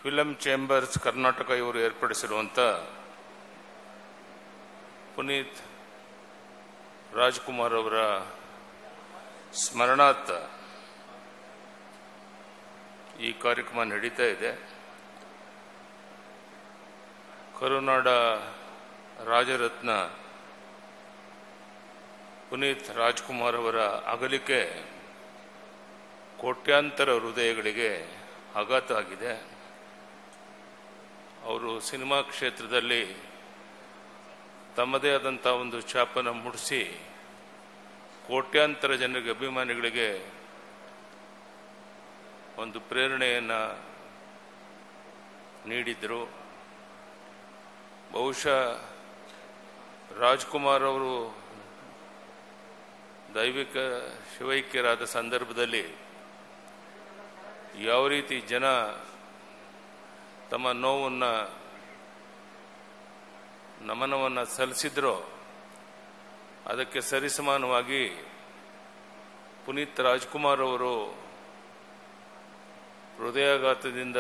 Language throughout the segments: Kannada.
ಫಿಲಂ ಚೇಂಬರ್ಸ್ ಕರ್ನಾಟಕ ಇವರು ಏರ್ಪಡಿಸಿರುವಂಥ ಪುನೀತ್ ರಾಜ್ಕುಮಾರ್ ಅವರ ಸ್ಮರಣಾರ್ಥ ಈ ಕಾರ್ಯಕ್ರಮ ನಡೀತಾ ಇದೆ ಕರುನಾಡ ರಾಜರತ್ನ ಪುನೀತ್ ರಾಜ್ಕುಮಾರ್ ಅವರ ಅಗಲಿಕೆ ಕೋಟ್ಯಾಂತರ ಹೃದಯಗಳಿಗೆ ಆಘಾತ ಆಗಿದೆ ಅವರು ಸಿನಿಮಾ ಕ್ಷೇತ್ರದಲ್ಲಿ ತಮ್ಮದೇ ಆದಂಥ ಒಂದು ಛಾಪನ ಮೂಡಿಸಿ ಕೋಟ್ಯಾಂತರ ಜನರಿಗೆ ಅಭಿಮಾನಿಗಳಿಗೆ ಒಂದು ಪ್ರೇರಣೆಯನ್ನು ನೀಡಿದರು ಬಹುಶಃ ರಾಜ್ಕುಮಾರ್ ಅವರು ದೈವಿಕ ಶಿವೈಕ್ಯರಾದ ಸಂದರ್ಭದಲ್ಲಿ ಯಾವ ರೀತಿ ಜನ ತಮ್ಮ ನೋವನ್ನು ನಮನವನ್ನು ಸಲ್ಲಿಸಿದ್ರೋ ಅದಕ್ಕೆ ಸರಿಸಮಾನವಾಗಿ ಪುನೀತ್ ರಾಜ್ಕುಮಾರ್ ಅವರು ಹೃದಯಾಘಾತದಿಂದ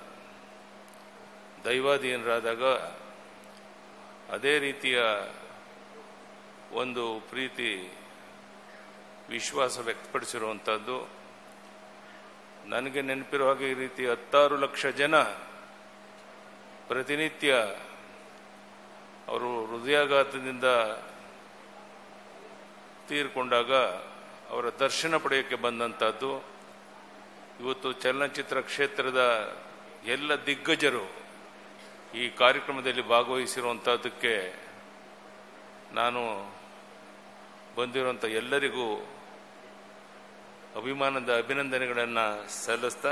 ದೈವಾಧೀನರಾದಾಗ ಅದೇ ರೀತಿಯ ಒಂದು ಪ್ರೀತಿ ವಿಶ್ವಾಸ ವ್ಯಕ್ತಪಡಿಸಿರುವಂಥದ್ದು ನನಗೆ ನೆನಪಿರೋ ಹಾಗೆ ಈ ರೀತಿ ಹತ್ತಾರು ಲಕ್ಷ ಜನ ಪ್ರತಿನಿತ್ಯ ಅವರು ಹೃದಯಾಘಾತದಿಂದ ತೀರ್ಕೊಂಡಾಗ ಅವರ ದರ್ಶನ ಪಡೆಯೋಕ್ಕೆ ಬಂದಂಥದ್ದು ಇವತ್ತು ಚಲನಚಿತ್ರ ಕ್ಷೇತ್ರದ ಎಲ್ಲ ದಿಗ್ಗಜರು ಈ ಕಾರ್ಯಕ್ರಮದಲ್ಲಿ ಭಾಗವಹಿಸಿರುವಂಥದ್ದಕ್ಕೆ ನಾನು ಬಂದಿರುವಂಥ ಎಲ್ಲರಿಗೂ ಅಭಿಮಾನದ ಅಭಿನಂದನೆಗಳನ್ನು ಸಲ್ಲಿಸ್ತಾ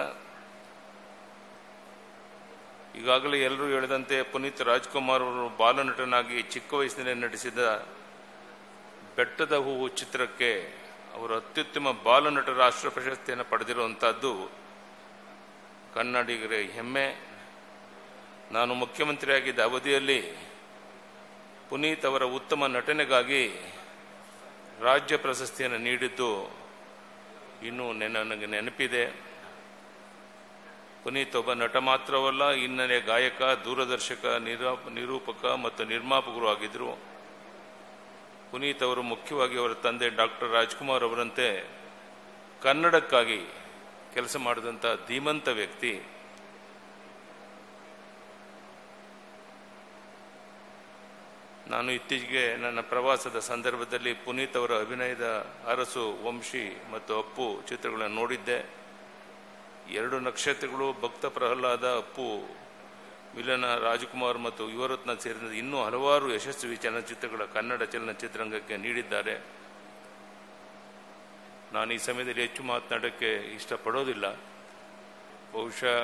ಈಗಾಗಲೇ ಎಲ್ಲರೂ ಹೇಳಿದಂತೆ ಪುನೀತ್ ರಾಜ್ಕುಮಾರ್ ಅವರು ಬಾಲನಟನಾಗಿ ಚಿಕ್ಕ ವಯಸ್ಸಿನಲ್ಲಿ ನಟಿಸಿದ ಬೆಟ್ಟದ ಹೂವು ಚಿತ್ರಕ್ಕೆ ಅವರು ಅತ್ಯುತ್ತಮ ಬಾಲನಟ ರಾಷ್ಟ್ರ ಪ್ರಶಸ್ತಿಯನ್ನು ಪಡೆದಿರುವಂಥದ್ದು ಕನ್ನಡಿಗರ ಹೆಮ್ಮೆ ನಾನು ಮುಖ್ಯಮಂತ್ರಿಯಾಗಿದ್ದ ಅವಧಿಯಲ್ಲಿ ಪುನೀತ್ ಅವರ ಉತ್ತಮ ನಟನೆಗಾಗಿ ರಾಜ್ಯ ಪ್ರಶಸ್ತಿಯನ್ನು ನೀಡಿದ್ದು ಇನ್ನೂ ನನಗೆ ನೆನಪಿದೆ ಪುನೀತ್ ಒಬ್ಬ ನಟ ಮಾತ್ರವಲ್ಲ ಹಿನ್ನೆಲೆ ಗಾಯಕ ದೂರದರ್ಶಕ ನಿರೂಪಕ ಮತ್ತು ನಿರ್ಮಾಪಕರು ಆಗಿದ್ದರು ಪುನೀತ್ ಅವರು ಮುಖ್ಯವಾಗಿ ಅವರ ತಂದೆ ಡಾಕ್ಟರ್ ರಾಜ್ಕುಮಾರ್ ಅವರಂತೆ ಕನ್ನಡಕ್ಕಾಗಿ ಕೆಲಸ ಮಾಡಿದಂಥ ಧೀಮಂತ ವ್ಯಕ್ತಿ ನಾನು ಇತ್ತೀಚೆಗೆ ನನ್ನ ಪ್ರವಾಸದ ಸಂದರ್ಭದಲ್ಲಿ ಪುನೀತ್ ಅವರ ಅಭಿನಯದ ಅರಸು ವಂಶಿ ಮತ್ತು ಅಪ್ಪು ಚಿತ್ರಗಳನ್ನು ನೋಡಿದ್ದೆ ಎರಡು ನಕ್ಷತ್ರಗಳು ಭಕ್ತ ಪ್ರಹ್ಲಾದ ಅಪ್ಪು ಮಿಲನ ರಾಜಕುಮಾರ್ ಮತ್ತು ಯುವರತ್ನ ಸೇರಿದಂತೆ ಇನ್ನೂ ಹಲವಾರು ಯಶಸ್ವಿ ಚಲನಚಿತ್ರಗಳ ಕನ್ನಡ ಚಲನಚಿತ್ರರಂಗಕ್ಕೆ ನೀಡಿದ್ದಾರೆ ನಾನು ಈ ಸಮಯದಲ್ಲಿ ಹೆಚ್ಚು ಮಾತನಾಡೋಕ್ಕೆ ಇಷ್ಟಪಡೋದಿಲ್ಲ ಬಹುಶಃ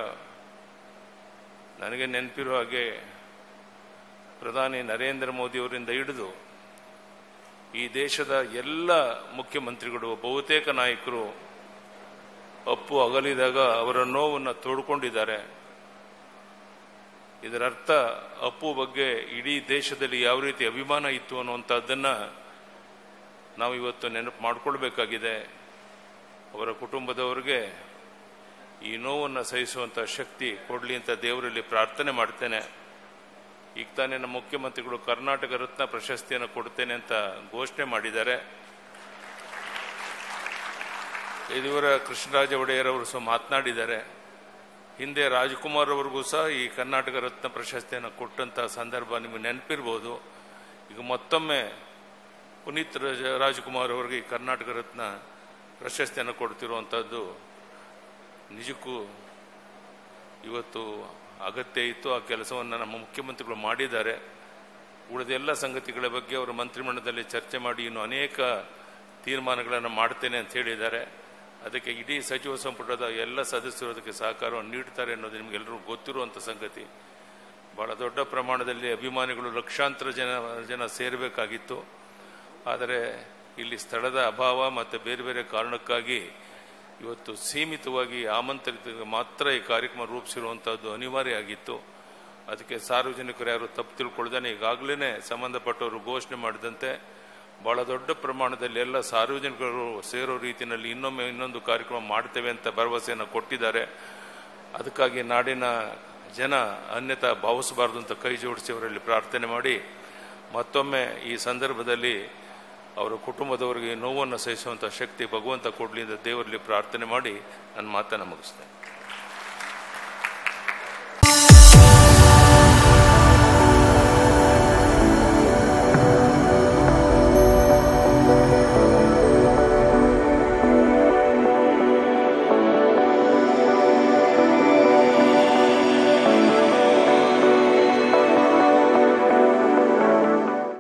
ನನಗೆ ನೆನಪಿರೋ ಹಾಗೆ ಪ್ರಧಾನಿ ನರೇಂದ್ರ ಮೋದಿಯವರಿಂದ ಹಿಡಿದು ಈ ದೇಶದ ಎಲ್ಲ ಮುಖ್ಯಮಂತ್ರಿಗಳು ಬಹುತೇಕ ನಾಯಕರು ಅಪ್ಪು ಅಗಲಿದಾಗ ಅವರ ನೋವನ್ನು ತೋಡ್ಕೊಂಡಿದ್ದಾರೆ ಇದರ ಅರ್ಥ ಅಪ್ಪು ಬಗ್ಗೆ ಇಡೀ ದೇಶದಲ್ಲಿ ಯಾವ ರೀತಿ ಅಭಿಮಾನ ಇತ್ತು ಅನ್ನುವಂಥದ್ದನ್ನು ನಾವು ಇವತ್ತು ನೆನಪು ಮಾಡಿಕೊಳ್ಬೇಕಾಗಿದೆ ಅವರ ಕುಟುಂಬದವರಿಗೆ ಈ ನೋವನ್ನು ಸಹಿಸುವಂಥ ಶಕ್ತಿ ಕೊಡಲಿ ಅಂತ ದೇವರಲ್ಲಿ ಪ್ರಾರ್ಥನೆ ಮಾಡ್ತೇನೆ ಈಗ ತಾನೇ ನಮ್ಮ ಮುಖ್ಯಮಂತ್ರಿಗಳು ಕರ್ನಾಟಕ ರತ್ನ ಪ್ರಶಸ್ತಿಯನ್ನು ಕೊಡ್ತೇನೆ ಅಂತ ಘೋಷಣೆ ಮಾಡಿದ್ದಾರೆ ಯದುವರ ಕೃಷ್ಣರಾಜ ಒಡೆಯರ್ ಅವರು ಸಹ ಮಾತನಾಡಿದ್ದಾರೆ ಹಿಂದೆ ರಾಜ್ಕುಮಾರ್ ಅವರಿಗೂ ಸಹ ಈ ಕರ್ನಾಟಕ ರತ್ನ ಪ್ರಶಸ್ತಿಯನ್ನು ಕೊಟ್ಟಂತಹ ಸಂದರ್ಭ ನಿಮಗೆ ನೆನಪಿರ್ಬೋದು ಈಗ ಮತ್ತೊಮ್ಮೆ ಪುನೀತ್ ರಾಜ್ಕುಮಾರ್ ಅವರಿಗೆ ಈ ಕರ್ನಾಟಕ ರತ್ನ ಪ್ರಶಸ್ತಿಯನ್ನು ಕೊಡ್ತಿರುವಂಥದ್ದು ನಿಜಕ್ಕೂ ಇವತ್ತು ಅಗತ್ಯ ಇತ್ತು ಆ ಕೆಲಸವನ್ನು ನಮ್ಮ ಮುಖ್ಯಮಂತ್ರಿಗಳು ಮಾಡಿದ್ದಾರೆ ಉಳಿದ ಎಲ್ಲ ಸಂಗತಿಗಳ ಬಗ್ಗೆ ಅವರು ಮಂತ್ರಿಮಂಡಲದಲ್ಲಿ ಚರ್ಚೆ ಮಾಡಿ ಇನ್ನು ಅನೇಕ ತೀರ್ಮಾನಗಳನ್ನು ಮಾಡ್ತೇನೆ ಅಂತ ಹೇಳಿದ್ದಾರೆ ಅದಕ್ಕೆ ಇಡೀ ಸಚಿವ ಸಂಪುಟದ ಎಲ್ಲ ಸದಸ್ಯರು ಅದಕ್ಕೆ ಸಹಕಾರವನ್ನು ನೀಡ್ತಾರೆ ಅನ್ನೋದು ನಿಮಗೆಲ್ಲರಿಗೂ ಗೊತ್ತಿರುವಂಥ ಸಂಗತಿ ಬಹಳ ದೊಡ್ಡ ಪ್ರಮಾಣದಲ್ಲಿ ಅಭಿಮಾನಿಗಳು ಲಕ್ಷಾಂತರ ಜನ ಜನ ಸೇರಬೇಕಾಗಿತ್ತು ಆದರೆ ಇಲ್ಲಿ ಸ್ಥಳದ ಅಭಾವ ಮತ್ತು ಬೇರೆ ಬೇರೆ ಕಾರಣಕ್ಕಾಗಿ ಇವತ್ತು ಸೀಮಿತವಾಗಿ ಆಮಂತ್ರಿತ ಮಾತ್ರ ಈ ಕಾರ್ಯಕ್ರಮ ರೂಪಿಸಿರುವಂಥದ್ದು ಅನಿವಾರ್ಯ ಆಗಿತ್ತು ಅದಕ್ಕೆ ಸಾರ್ವಜನಿಕರು ಯಾರು ತಪ್ಪು ತಿಳ್ಕೊಳ್ದೇನೆ ಈಗಾಗಲೇ ಸಂಬಂಧಪಟ್ಟವರು ಘೋಷಣೆ ಮಾಡಿದಂತೆ ಬಹಳ ದೊಡ್ಡ ಪ್ರಮಾಣದಲ್ಲಿ ಎಲ್ಲ ಸಾರ್ವಜನಿಕರು ಸೇರೋ ರೀತಿಯಲ್ಲಿ ಇನ್ನೊಮ್ಮೆ ಇನ್ನೊಂದು ಕಾರ್ಯಕ್ರಮ ಮಾಡ್ತೇವೆ ಅಂತ ಭರವಸೆಯನ್ನು ಕೊಟ್ಟಿದ್ದಾರೆ ಅದಕ್ಕಾಗಿ ನಾಡಿನ ಜನ ಅನ್ಯತಾ ಭಾವಿಸಬಾರ್ದು ಅಂತ ಕೈ ಜೋಡಿಸಿ ಅವರಲ್ಲಿ ಪ್ರಾರ್ಥನೆ ಮಾಡಿ ಮತ್ತೊಮ್ಮೆ ಈ ಸಂದರ್ಭದಲ್ಲಿ ಅವರ ಕುಟುಂಬದವರಿಗೆ ನೋವನ್ನು ಸಹಿಸುವಂಥ ಶಕ್ತಿ ಭಗವಂತ ಕೊಡಲಿ ಅಂತ ದೇವರಲ್ಲಿ ಪ್ರಾರ್ಥನೆ ಮಾಡಿ ನನ್ನ ಮಾತನ್ನು ಮುಗಿಸ್ತೇನೆ